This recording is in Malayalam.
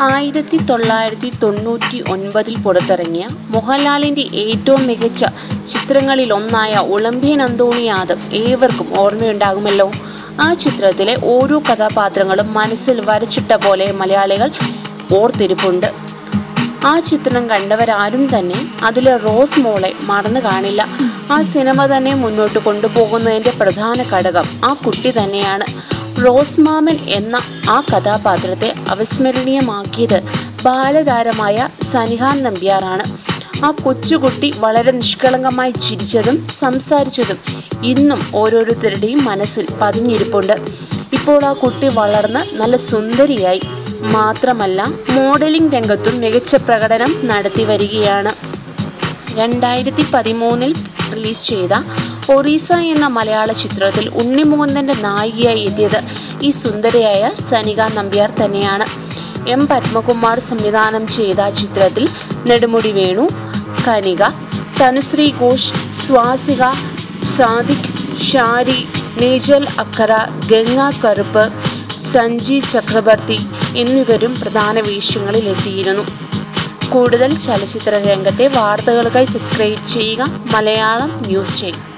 ആയിരത്തി തൊള്ളായിരത്തി തൊണ്ണൂറ്റി ഒൻപതിൽ പുറത്തിറങ്ങിയ മോഹൻലാലിൻ്റെ ഏറ്റവും മികച്ച ചിത്രങ്ങളിലൊന്നായ ഒളിമ്പ്യൻ അന്തോണി യാദവ് ഏവർക്കും ഓർമ്മയുണ്ടാകുമല്ലോ ആ ചിത്രത്തിലെ ഓരോ കഥാപാത്രങ്ങളും മനസ്സിൽ വരച്ചിട്ട പോലെ മലയാളികൾ ഓർത്തിരിപ്പുണ്ട് ആ ചിത്രം കണ്ടവരാരും തന്നെ അതിലെ റോസ് മോളെ മറന്നു കാണില്ല ആ സിനിമ തന്നെ മുന്നോട്ട് കൊണ്ടുപോകുന്നതിൻ്റെ പ്രധാന ഘടകം ആ കുട്ടി തന്നെയാണ് റോസ് മാമൻ എന്ന ആ കഥാപാത്രത്തെ അവിസ്മരണീയമാക്കിയത് ബാലതാരമായ സനിഹാൻ നമ്പ്യാറാണ് ആ കൊച്ചുകുട്ടി വളരെ നിഷ്കളങ്കമായി ചിരിച്ചതും സംസാരിച്ചതും ഇന്നും ഓരോരുത്തരുടെയും മനസ്സിൽ പതിഞ്ഞിരിപ്പുണ്ട് ഇപ്പോൾ ആ കുട്ടി വളർന്ന് നല്ല സുന്ദരിയായി മാത്രമല്ല മോഡലിംഗ് രംഗത്തും മികച്ച പ്രകടനം നടത്തി വരികയാണ് രണ്ടായിരത്തി പതിമൂന്നിൽ റിലീസ് ചെയ്ത ഒറീസ എന്ന മലയാള ചിത്രത്തിൽ ഉണ്ണിമുകുന്ദൻ്റെ നായികയായി എത്തിയത് ഈ സുന്ദരിയായ സനിക നമ്പ്യാർ തന്നെയാണ് എം പത്മകുമാർ സംവിധാനം ചെയ്ത ചിത്രത്തിൽ നെടുമുടി വേണു കനിക തനുശ്രീ ഘോഷ് സ്വാസിക സാദിഖ് ഷാരി നീജൽ അക്കര ഗംഗ കറുപ്പ് സഞ്ജി ചക്രവർത്തി എന്നിവരും പ്രധാന വേഷങ്ങളിൽ എത്തിയിരുന്നു കൂടുതൽ ചലച്ചിത്ര രംഗത്തെ വാർത്തകൾക്കായി സബ്സ്ക്രൈബ് ചെയ്യുക മലയാളം ന്യൂസ് ചെയ്യും